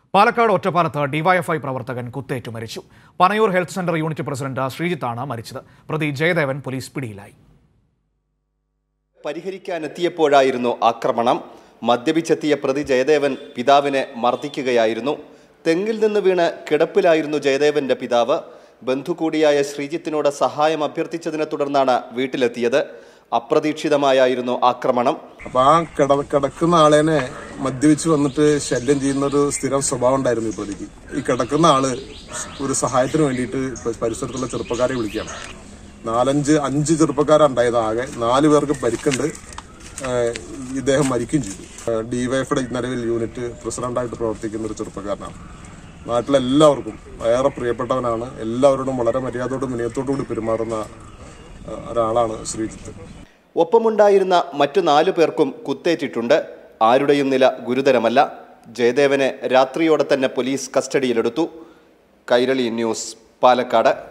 പാലക്കാട് ഒറ്റപ്പാലത്ത് ഡിവൈഎഫ്ഐ പ്രവർത്തകൻ കുത്തേറ്റു മരിച്ചു Panayur health centre unit president ശ്രീജിത്താണ് മരിച്ചത് പ്രതി ജയദേവൻ പോലീസ് പിടിയിലായി പരിഹരിക്കാനെത്തിയപ്പോഴായിരുന്നു ആക്രമണം മദ്യപിച്ചെത്തിയ പ്രതി ജയദേവൻ പിതാവിനെ മർദ്ദിക്കുകയായിരുന്നു തെങ്ങിൽ നിന്ന് വീണ് കിടപ്പിലായിരുന്നു ജയദേവന്റെ പിതാവ് ബന്ധു കൂടിയായ ശ്രീജിത്തിനോട് സഹായം അഭ്യർത്ഥിച്ചതിനെ തുടർന്നാണ് വീട്ടിലെത്തിയത് അപ്രതീക്ഷിതമായായിരുന്നു ആക്രമണം അപ്പൊ ആ കിട കിടക്കുന്ന ആളേനെ മദ്യപിച്ച് വന്നിട്ട് ശല്യം ചെയ്യുന്ന ഒരു സ്ഥിരം സ്വഭാവം ഉണ്ടായിരുന്നു ഈ പ്രതിക്ക് ഈ കിടക്കുന്ന ആള് ഒരു സഹായത്തിന് വേണ്ടിയിട്ട് പ- പരിസരത്തുള്ള ചെറുപ്പക്കാരെ വിളിക്കുകയാണ് നാലഞ്ച് അഞ്ച് ചെറുപ്പക്കാരുണ്ടായത് ആകെ നാല് പേർക്ക് പരിക്കുണ്ട് ഏഹ് ഇദ്ദേഹം മരിക്കുകയും ചെയ്തു ഡിവൈഫയുടെ നിലവിൽ യൂണിറ്റ് പ്രസിഡന്റായിട്ട് പ്രവർത്തിക്കുന്ന ഒരു ചെറുപ്പക്കാരനാണ് നാട്ടിലെല്ലാവർക്കും ഏറെ പ്രിയപ്പെട്ടവനാണ് എല്ലാവരോടും വളരെ മര്യാദയോടും വിനയത്തോടു കൂടി പെരുമാറുന്ന ഏഹ് ഒരാളാണ് ശ്രീജിത്ത് ഒപ്പമുണ്ടായിരുന്ന മറ്റു നാലു പേർക്കും കുത്തേറ്റിട്ടുണ്ട് ആരുടെയും നില ഗുരുതരമല്ല ജയദേവനെ രാത്രിയോടെ തന്നെ പോലീസ് കസ്റ്റഡിയിലെടുത്തു കൈരളി ന്യൂസ് പാലക്കാട്